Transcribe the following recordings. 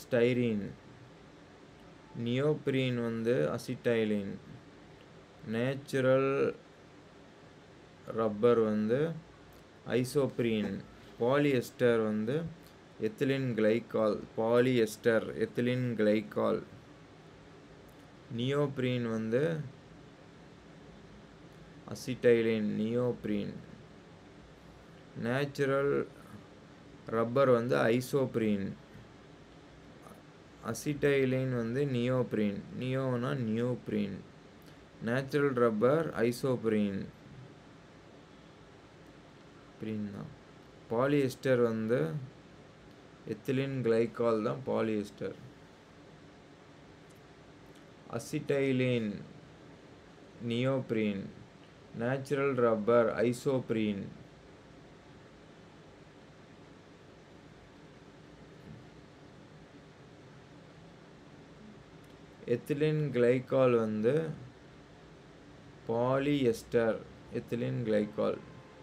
styrene neoprene வந்து acetylene natural rubber வந்து isoprene polyester வந்து ethylene glycol polyester ethylene glycol neoprene வந்து acetylene neoprene natural rubber வந்து isoprene acetylene வந்து neoprene நியோனா நியோப்ரீன் நேச்சுரல் ரப்பர் ஐசோப்ரீன் ப்ரீன் தான் பாலிஎஸ்டர் வந்து எத்திலின் கிளைகால் தான் polyester acetylene neoprene natural rubber isoprene ethylene glycol வந்து polyester ethylene glycol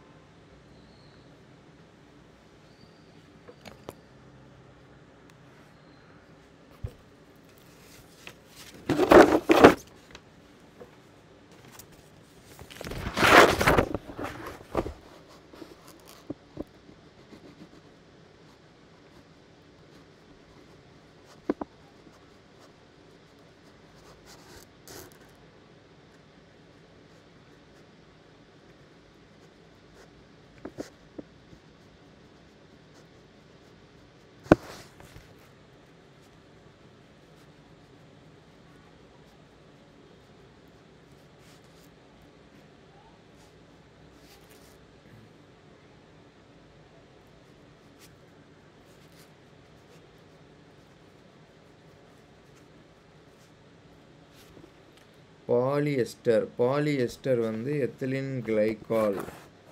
polyester polyester வந்து ethylene glycol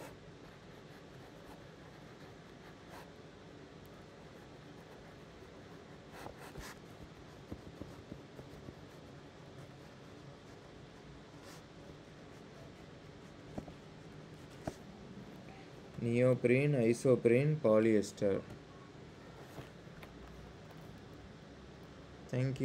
neoprene isoprene polyester thank you